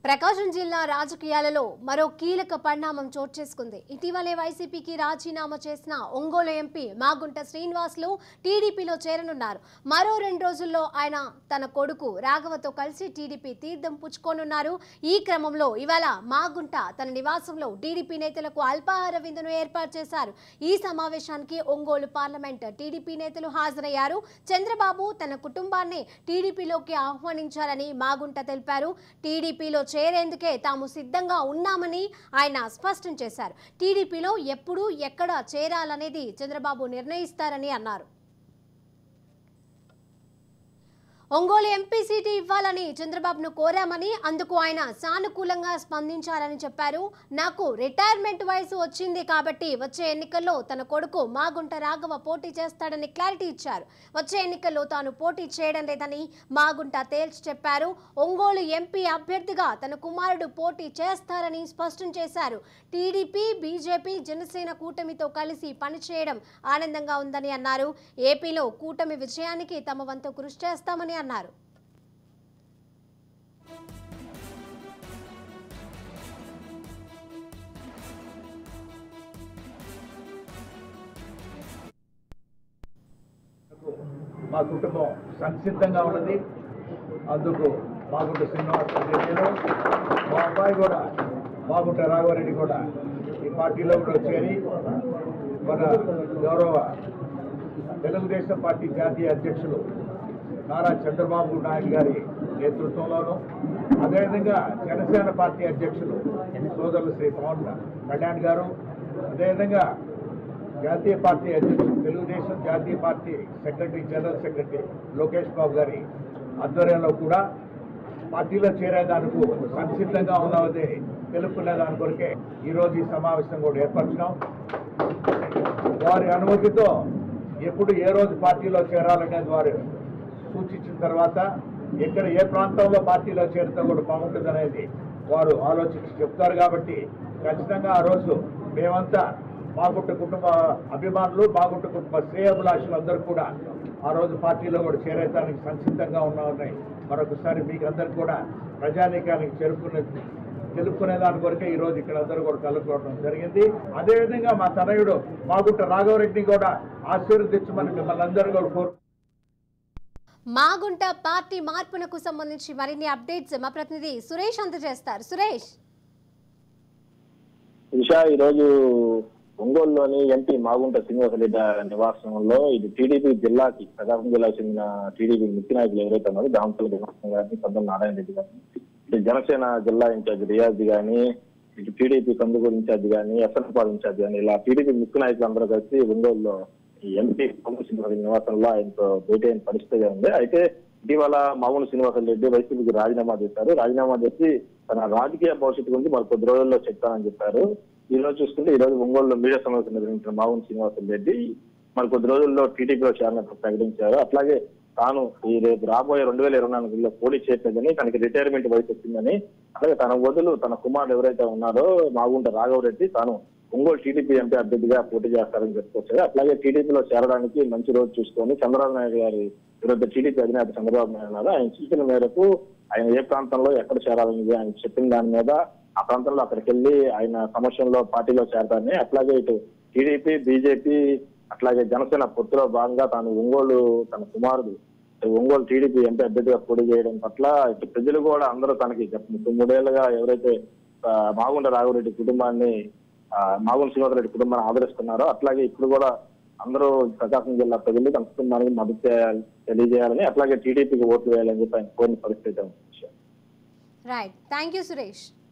ప్రకాశం జిల్లా రాజకీయాలలో మరో కీలక పరిణామం చోటు చేసుకుంది ఇటీవలే వైసీపీకి రాజీనామా చేసిన ఒంగోలు ఎంపీ మాగుంట శ్రీనివాసులు టీడీపీలో చేరనున్నారు మరో రెండు రోజుల్లో ఆయన తన కొడుకు రాఘవతో కలిసి టీడీపీ తీర్థం పుచ్చుకోనున్నారు ఈ క్రమంలో ఇవాళ మాగుంట తన నివాసంలో టీడీపీ నేతలకు అల్పాహార విందును ఏర్పాటు చేశారు ఈ సమావేశానికి ఒంగోలు పార్లమెంట్ టీడీపీ నేతలు హాజరయ్యారు చంద్రబాబు తన కుటుంబాన్ని టీడీపీలోకి ఆహ్వానించారని మాగుంట తెలిపారు టీడీపీలో చేరేందుకే తాము సిద్ధంగా ఉన్నామని ఆయన స్పష్టం చేశారు టీడీపీలో ఎప్పుడు ఎక్కడ చేరాలనేది చంద్రబాబు నిర్ణయిస్తారని అన్నారు ఒంగోలు ఎంపీ సీటు ఇవ్వాలని చంద్రబాబును కోరామని అందుకు ఆయన సానుకూలంగా స్పందించారని చెప్పారు నాకు రిటైర్మెంట్ వయసు వచ్చింది కాబట్టి వచ్చే ఎన్నికల్లో తన కొడుకు మాగుంట రాఘవ పోటీ చేస్తాడని క్లారిటీ ఇచ్చారు వచ్చే ఎన్నికల్లో తాను పోటీ చేయడం లేదని మాగుంట తేల్చి చెప్పారు ఒంగోలు ఎంపీ అభ్యర్థిగా తన కుమారుడు పోటీ చేస్తారని స్పష్టం చేశారు టీడీపీ బీజేపీ జనసేన కూటమితో కలిసి పనిచేయడం ఆనందంగా ఉందని అన్నారు ఏపీలో కూటమి విజయానికి తమ వంతు కృషి చేస్తామని అన్నారు మా కుటుంబం సంసిద్ధంగా ఉన్నది అందుకు మాగుంట శ్రీనివాస రెడ్డి నేను మా అబ్బాయి కూడా మాగుంట రాఘవరెడ్డి కూడా ఈ పార్టీలో కూడా చేరి మన గౌరవ తెలుగుదేశం పార్టీ జాతీయ అధ్యక్షులు నారా చంద్రబాబు నాయుడు గారి నేతృత్వంలోనూ అదేవిధంగా జనసేన పార్టీ అధ్యక్షులు సోదరులు శ్రీ పవన్ కళ్యాణ్ గారు అదేవిధంగా జాతీయ పార్టీ అధ్యక్షులు తెలుగుదేశం జాతీయ party secretary general secretary Lokesh Babu గారి ఆధ్వర్యంలో కూడా పార్టీలో చేరేదానికి సంసిద్ధంగా ఉన్నది తెలుపుకునే దాని కొరకే ఈరోజు ఈ సమావేశం కూడా ఏర్పరచినాం వారి అనుమతితో ఎప్పుడు ఏ రోజు పార్టీలో చేరాలనేది వారు సూచించిన తర్వాత ఎక్కడ ఏ ప్రాంతంలో పార్టీలో చేరితే కూడా బాగుంటుంది అనేది వారు ఆలోచించి చెప్తారు కాబట్టి ఖచ్చితంగా ఆ రోజు మేమంతా బాగుంట కుటుంబ అభిమానులు బాగుంట కుటుంబ శ్రేయభిలాషులు అందరూ కూడా ఆ రోజు పార్టీలో కూడా చేరేదానికి సంసిద్ధంగా ఉన్నామని మరొకసారి మీకు అందరికి కూడా ప్రజానీకానికి చేరుకునే తెలుపుకునే దాని కొరకే ఈ రోజు ఇక్కడ అందరూ కూడా కలుపుకోవడం జరిగింది అదేవిధంగా మా తనయుడు మాగుంట రాఘవరెడ్డిని కూడా ఆశీర్వదించమని మిమ్మల్ని అందరూ కూడా కోరు మాగుంట పార్టీ మార్పునకు సంబంధించి మరిన్ని అప్డేట్స్ మా ప్రతినిధి సురేష్ అందజేస్తారు సురేష్ ఉషా ఈరోజు ఒంగోలులోని ఎంపీ మాగుంట శ్రీనివాసరెడ్డి నివాసంలో ఇది టీడీపీ జిల్లాకి ప్రకాశం జిల్లాకు చెందిన టీడీపీ ముఖ్య నాయకులు ఎవరైతే ఉన్నారో దామపల్లి దినోత్సవం గారిని పంతం నారాయణ రెడ్డి గారిని ఇటు జనసేన జిల్లా ఇన్ఛార్జ్ రియాజ్ గాని ఇటు టీడీపీ కందుకూరు ఇన్ఛార్జ్ గాని ఎస్ఎన్పాల్ ఇన్ఛార్జ్ గాని ఇలా టీడీపీ ముఖ్య నాయకులు అందరూ కలిసి ఒంగోలులో ఈ ఎంపీ మామూలు శ్రీనివాసరెడ్డి నివాసంలో ఆయనతో భేటీ అయిన పరిస్థితిగా ఉంది అయితే ఇటీవల మామూలు శ్రీనివాసరెడ్డి వైసీపీకి రాజీనామా చేశారు రాజీనామా చేసి తన రాజకీయ భవిష్యత్తు గురించి మరి కొద్ది రోజుల్లో చెప్తానని చెప్పారు ఈ రోజు చూసుకుంటే ఈ రోజు ఒంగోలులో మీడియా సమావేశం నిర్వహించిన మామూలు శ్రీనివాసరెడ్డి మరి కొద్ది రోజుల్లో టీడీపీలో చేరినట్టు ప్రకటించారు అట్లాగే తాను ఈ రేపు రాబోయే రెండు వేల ఇరవై నాలుగులో పోటీ చేయట్లేదని తనకి రిటైర్మెంట్ వయసు వచ్చిందని అలాగే తన వదులు తన కుమారుడు ఎవరైతే ఉన్నారో మాగుంట రాఘవరెడ్డి తాను ఒంగోలు టీడీపీ ఎంపీ అభ్యర్థిగా పోటీ చేస్తారని చెప్పుకొచ్చారు అట్లాగే టీడీపీలో చేరడానికి మంచి రోజు చూసుకొని చంద్రబాబు నాయుడు గారి విరుద్ధ టీడీపీ అధినేత చంద్రబాబు నాయుడు ఉన్నారు ఆయన సూచన మేరకు ఆయన ఏ ప్రాంతంలో ఎక్కడ చేరాలని ఆయన చెప్పిన దాని మీద ఆ ప్రాంతంలో అక్కడికి వెళ్ళి ఆయన సమస్యల్లో పార్టీలో చేరతారని అట్లాగే ఇటు టీడీపీ బీజేపీ అట్లాగే జనసేన పొత్తులో భాగంగా తాను ఒంగోలు తన కుమారుడు ఒంగోలు టీడీపీ ఎంపీ అభ్యర్థిగా పోటీ చేయడం పట్ల ఇటు ప్రజలు కూడా అందరూ తనకి గత ముప్పై మూడేళ్లుగా ఎవరైతే ఆ, మాగుంట రాఘవరెడ్డి కుటుంబాన్ని ఆ, మాగుంట శ్రీనివాసరెడ్డి కుటుంబాన్ని ఆదరిస్తున్నారో అట్లాగే ఇప్పుడు కూడా అందరూ ప్రకాశం జిల్లా ప్రజలు తన కుటుంబానికి మద్దతు చేయాలి తెలియజేయాలని అట్లాగే టీడీపీకి ఓట్లు వేయాలని చెప్పి ఆయన కోరిన పరిస్థితి ఉంది. Right thank you Suresh